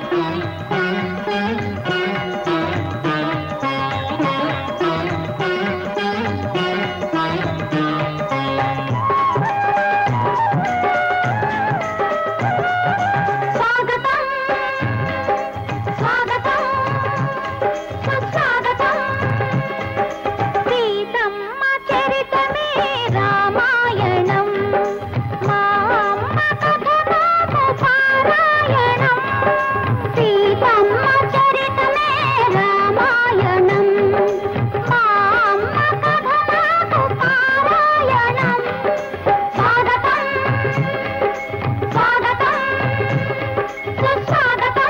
స్వాగతం స్వాగతం సుస్వాగతం సీతమ్మ చరితమే రామాయణం మా అమ్మ కథ నాకు పారాయణం సీతమ్మ చరితమే రామాయణం మా అమ్మ కథ నాకు పారాయణం స్వాగతం స్వాగతం సుస్వాగతం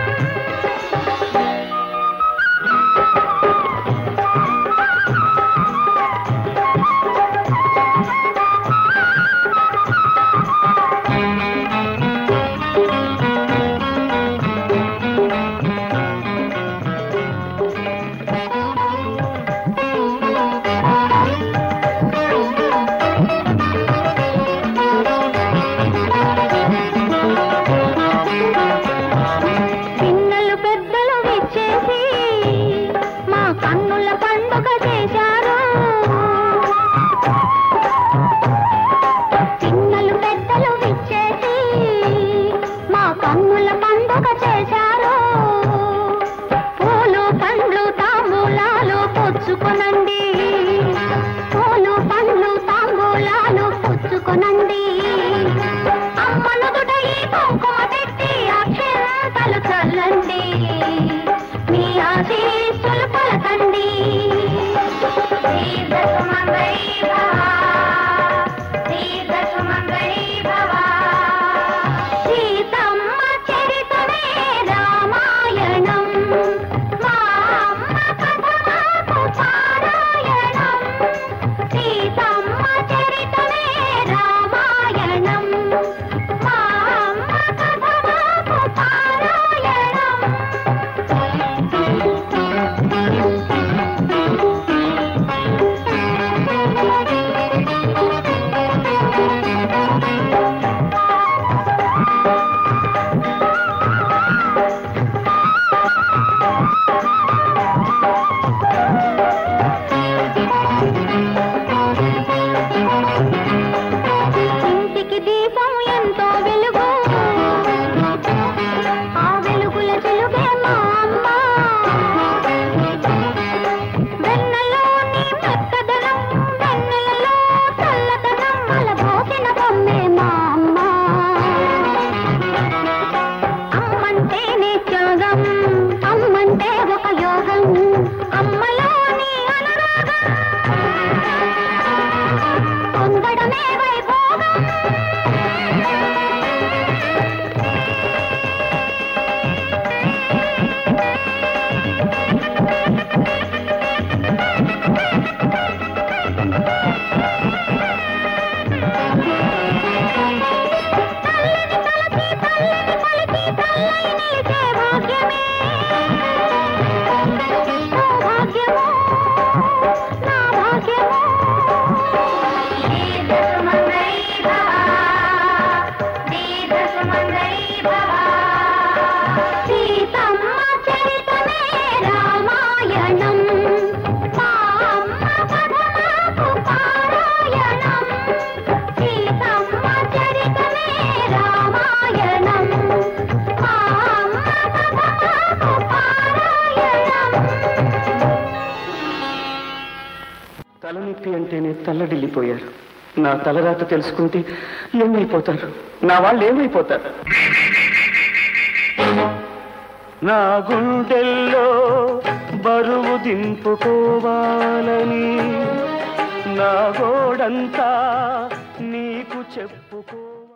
పిన్నలు పెద్దలు విచ్చేసి మా కన్నుల పండుగ చేశారు పిన్నలు పెద్దలు విచ్చేసి మా కన్నుల పండుగ చేశారు పూలు పండ్లు తాంబూలాలు పుచ్చుకొనండి పూలు పండ్లు తాంబూలాలు పుచ్చుకొనండి అమ్మనుదుట ఈ కుంకుమ పెట్టి అక్షరాలు చల్లండి మీ ఆశీస్సులు పలకండి దీర్ఘసుమంగళీ భవ, దీర్ఘసుమంగళీ భవ. సీతమ్మ చరితమే రామాయణం మా అమ్మ కథ నాకు పారాయణం సీతమ్మ చరితమే రామాయణం మా అమ్మ కథ నాకు పారాయణం ఇంటికి దీపం ఎంతో వెలుగు ఆ వెలుగుల తెలుగే మా అమ్మ వెన్నెలోని మెత్తదనం వెన్నెలలో చల్లదనం అలబోసిన బొమ్మే మా అమ్మ అమ్మంటేనే త్యాగం అమ్మంటే ఒక యోగం అమ్మలోని అనురాగం పొందడమే వైభోగం సీతమ్మ చరితమే రామాయణం మా అమ్మ కథ నాకు పారాయణం సీతమ్మ చరితమే రామాయణం మా అమ్మ కథ నాకు పారాయణం తలనొప్పి అంటేనే తల్లడిల్లిపోయారు నా తలరాత తెలుసుకుంటే ఏమైపోతారు నా వాళ్ళు ఏమైపోతారు నా గుండెల్లో బరువు దింపుకోవాలని నా గోడంతా నీకు చెప్పుకో